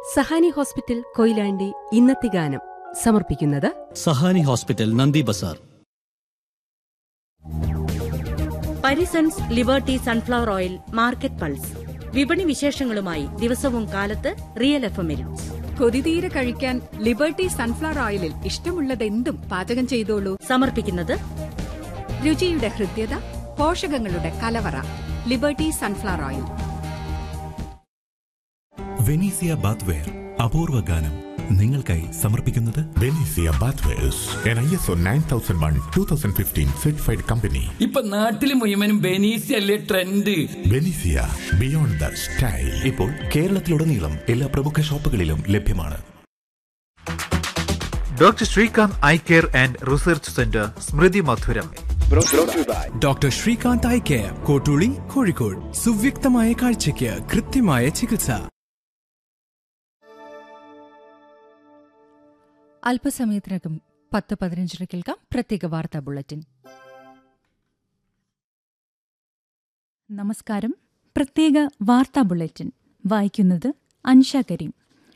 Sahani hospital Koyilandy ഇന്നത്തെ ഗാനം സമർപ്പിക്കുന്നത് Sahani hospital Nandi Bazar Parisons liberty sunflower oil market pulse വിപണി വിശേഷങ്ങളുമായി ദിവസവും കാലത്ത് റിയൽ എഫ് എമ്മിൽ കൊതിതീരെ കഴിക്കാൻ ലിബർട്ടി സൺഫ്ലവർ ഓയിലിൽ ഇഷ്ടമുള്ളതെന്തും പാചകം ചെയ്തോളൂ സമർപ്പിക്കുന്നത് രുചിയുടെ ഹൃദ്യത പോഷകങ്ങളുടെ കലവറ liberty sunflower oil Venezia bathware അപൂർവ ഗാനം നിങ്ങൾക്കായി സമർപ്പിക്കുന്നത് Benezia bathwares an I S O nine thousand one two thousand fifteen certified company ഇപ്പൊ നാട്ടില് മുഴുവനും ബെനീസി അല്ലേ trend Benezia beyond the style ഇപ്പോൾ കേരളത്തിലുടനീളം എല്ലാ പ്രമുഖ ഷോപ്പുകളിലും ലഭ്യമാണ് doctor Srikanth eye care and research centre സ്മൃതി മധുരം doctor Srikanth eye care Kottooli Kozhikode സുവ്യക്തമായ കാഴ്ചയ്ക്ക് കൃത്യമായ ചികിത്സ അല്പസമയത്തിനകം പത്ത് പതിനഞ്ചിന് കേൾക്കാം പ്രത്യേക വാർത്താ ബുള്ളറ്റിൻ നമസ്കാരം പ്രത്യേക വാർത്താ ബുള്ളറ്റിൻ വായിക്കുന്നത് അൻഷ കരീം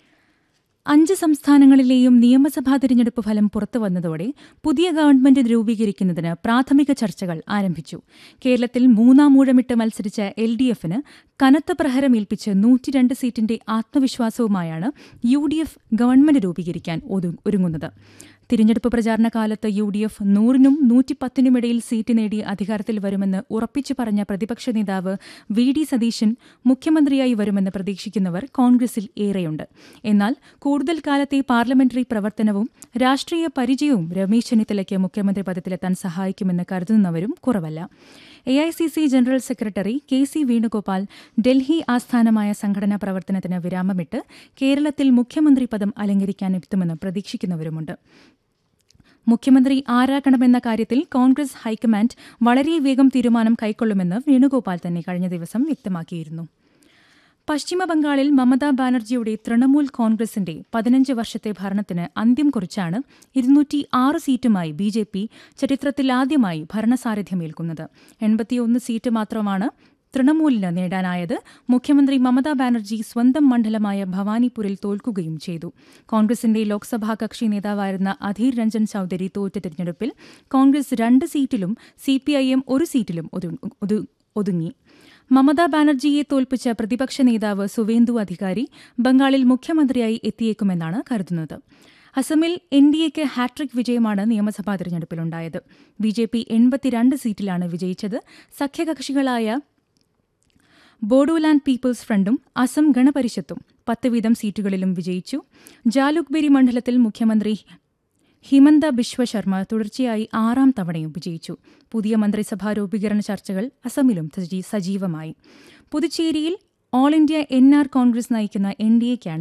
അഞ്ച് സംസ്ഥാനങ്ങളിലെയും നിയമസഭാ തിരഞ്ഞെടുപ്പ് ഫലം പുറത്തുവന്നതോടെ പുതിയ ഗവൺമെന്റ് രൂപീകരിക്കുന്നതിന് പ്രാഥമിക ചർച്ചകൾ ആരംഭിച്ചു കേരളത്തിൽ മൂന്നാം ഊഴമിട്ട് മത്സരിച്ച എൽ ഡി എഫിന് കനത്ത പ്രഹരമേൽപ്പിച്ച് നൂറ്റിരണ്ട് സീറ്റിന്റെ ആത്മവിശ്വാസവുമായാണ് യു ഡി എഫ് ഗവൺമെന്റ് രൂപീകരിക്കാൻ ഒതു- ഒരുങ്ങുന്നത് തിരഞ്ഞെടുപ്പ് പ്രചാരണ കാലത്ത് യു ഡി എഫ് നൂറിനും നൂറ്റിപ്പത്തിനുമിടയിൽ സീറ്റ് നേടി അധികാരത്തിൽ വരുമെന്ന് ഉറപ്പിച്ചു പറഞ്ഞ പ്രതിപക്ഷ നേതാവ് വി ഡി സതീശൻ മുഖ്യമന്ത്രിയായി വരുമെന്ന് പ്രതീക്ഷിക്കുന്നവർ കോൺഗ്രസിൽ ഏറെയുണ്ട് എന്നാൽ കൂടുതൽ കാലത്തെ പാർലമെന്ററി പ്രവർത്തനവും രാഷ്ട്രീയ പരിചയവും രമേശ് ചെന്നിത്തലയ്ക്ക് മുഖ്യമന്ത്രി പദത്തിലെത്താൻ സഹായിക്കുമെന്ന് കരുതുന്നവരും കുറവല്ല A I C C general secretary K C Venugopal Delhi ആസ്ഥാനമായ സംഘടനാ പ്രവർത്തനത്തിന് വിരാമമിട്ട് കേരളത്തിൽ മുഖ്യമന്ത്രി പദം അലങ്കരിക്കാനെത്തുമെന്ന് പ്രതീക്ഷിക്കുന്നവരുമുണ്ട് മുഖ്യമന്ത്രി ആരാകണമെന്ന കാര്യത്തിൽ കോൺഗ്രസ് ഹൈക്കമാൻഡ് വളരെ വേഗം തീരുമാനം കൈക്കൊള്ളുമെന്ന് വേണുഗോപാൽ തന്നെ കഴിഞ്ഞ ദിവസം വ്യക്തമാക്കിയിരുന്നു പശ്ചിമബംഗാളിൽ മമതാ ബാനർജിയുടെ തൃണമൂൽ കോൺഗ്രസിന്റെ പതിനഞ്ച് വർഷത്തെ ഭരണത്തിന് അന്ത്യം കുറിച്ചാണ് ഇരുന്നൂറ്റി ആറ് സീറ്റുമായി ബി ജെ പി ചരിത്രത്തിലാദ്യമായി ഭരണസാരഥ്യമേൽക്കുന്നത് എൺപത്തിയൊന്ന് സീറ്റ് മാത്രമാണ് തൃണമൂലിന് നേടാനായത് മുഖ്യമന്ത്രി മമതാ ബാനർജി സ്വന്തം മണ്ഡലമായ ഭവാനിപൂരിൽ തോൽക്കുകയും ചെയ്തു കോൺഗ്രസിന്റെ ലോക്സഭാ കക്ഷി നേതാവായിരുന്ന അധീർ രഞ്ജൻ ചൌധരി തോറ്റ തിരഞ്ഞെടുപ്പിൽ കോൺഗ്രസ് രണ്ട് സീറ്റിലും സിപിഐഎം ഒരു സീറ്റിലും ഒതു- ഒതു- ഒതുങ്ങി മമതാ ബാനർജിയെ തോൽപ്പിച്ച പ്രതിപക്ഷ നേതാവ് സുവേന്ദു അധികാരി ബംഗാളിൽ മുഖ്യമന്ത്രിയായി എത്തിയേക്കുമെന്നാണ് കരുതുന്നത് അസമിൽ എൻ ഡി എക്ക് ഹാട്രിക് വിജയമാണ് നിയമസഭാ തിരഞ്ഞെടുപ്പിലുണ്ടായത് ബി ജെ പി എൺപത്തിരണ്ട് സീറ്റിലാണ് വിജയിച്ചത് സഖ്യകക്ഷികളായ ബോഡോലാൻഡ് പീപ്പിൾസ് ഫ്രണ്ടും അസം ഗണപരിഷത്തും പത്ത് വീതം സീറ്റുകളിലും വിജയിച്ചു ജാലുക്ബേരി മണ്ഡലത്തിൽ മുഖ്യമന്ത്രി ഹിമന്ത ബിശ്വ ശർമ്മ തുടർച്ചയായി ആറാം തവണയും വിജയിച്ചു പുതിയ മന്ത്രിസഭാ രൂപീകരണ ചർച്ചകൾ അസമിലും സജീ- സജീവമായി പുതുച്ചേരിയിൽ all India N R Congress നയിക്കുന്ന എൻ ഡി എക്കാണ്